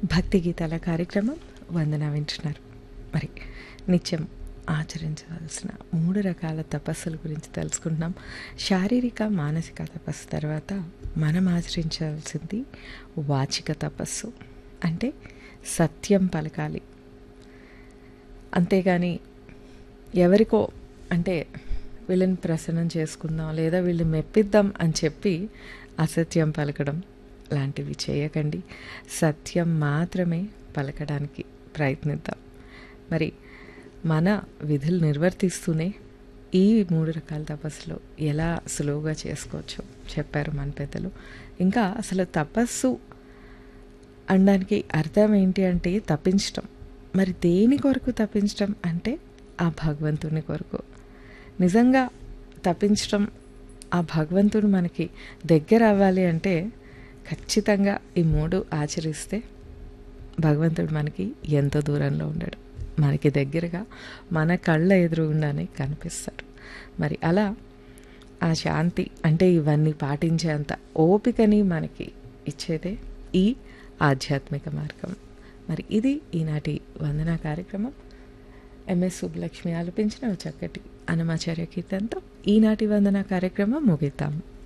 భక్తి గీతాల కార్యక్రమం వందన వింటున్నారు మరి నిత్యం ఆచరించవలసిన మూడు రకాల తపస్సుల గురించి తెలుసుకుంటున్నాం శారీరక మానసిక తపస్సు తర్వాత మనం ఆచరించాల్సింది వాచిక తపస్సు అంటే సత్యం పలకాలి అంతేగాని ఎవరికో అంటే వీళ్ళని ప్రసన్నం చేసుకుందాం లేదా వీళ్ళు మెప్పిద్దాం అని చెప్పి అసత్యం పలకడం లాంటివి చేయకండి సత్యం మాత్రమే పలకడానికి ప్రయత్నిద్దాం మరి మన విధులు నిర్వర్తిస్తూనే ఈ మూడు రకాల తపస్సులో ఎలా సులువుగా చేసుకోవచ్చో చెప్పారు మన పెద్దలు ఇంకా అసలు తపస్సు అనడానికి అర్థం ఏంటి అంటే తప్పించటం మరి దేని కొరకు తప్పించటం అంటే ఆ భగవంతుని కొరకు నిజంగా తప్పించటం ఆ భగవంతుడు మనకి దగ్గర అవ్వాలి అంటే ఖచ్చితంగా ఈ మూడు ఆచరిస్తే భగవంతుడు మనకి ఎంతో దూరంలో ఉండడు మనకి దగ్గరగా మన కళ్ళ ఎదురుగుండానే కనిపిస్తాడు మరి అలా ఆ శాంతి అంటే ఇవన్నీ పాటించేంత ఓపికని మనకి ఇచ్చేదే ఈ ఆధ్యాత్మిక మార్గం మరి ఇది ఈనాటి వందన కార్యక్రమం ఎంఎస్ సుబ్బలక్ష్మి ఆలపించిన ఓ చక్కటి అనమాచార్య కీర్తనతో ఈనాటి వందన కార్యక్రమం ముగిద్దాం